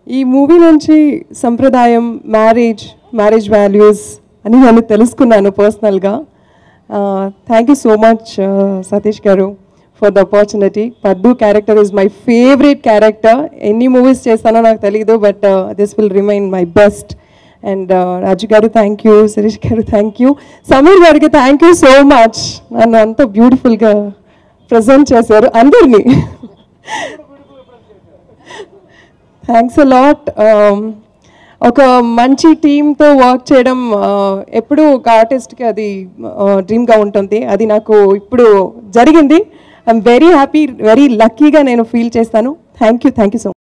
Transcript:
ఈ మూవీ నుంచి సంప్రదాయం మ్యారేజ్ మ్యారేజ్ వాల్యూస్ అని నేను తెలుసుకున్నాను పర్సనల్గా thank you so much Satish garu for the opportunity Paddu character is my favourite character ఎన్ని మూవీస్ చేస్తానో నాకు తెలియదు but this will remain my best and Raju garu thank you Sirish గారు థ్యాంక్ యూ సమీర్ గారికి థ్యాంక్ యూ సో మచ్ నన్ను అంత బ్యూటిఫుల్గా ప్రజెంట్ చేశారు అందరినీ థ్యాంక్స్ లాట్ ఒక మంచి టీంతో వర్క్ చేయడం uh, ఎప్పుడూ ఒక ఆర్టిస్ట్కి అది డ్రీమ్గా ఉంటుంది అది నాకు ఇప్పుడు జరిగింది ఐఎమ్ వెరీ హ్యాపీ వెరీ లక్కీగా నేను ఫీల్ చేస్తాను thank you thank you so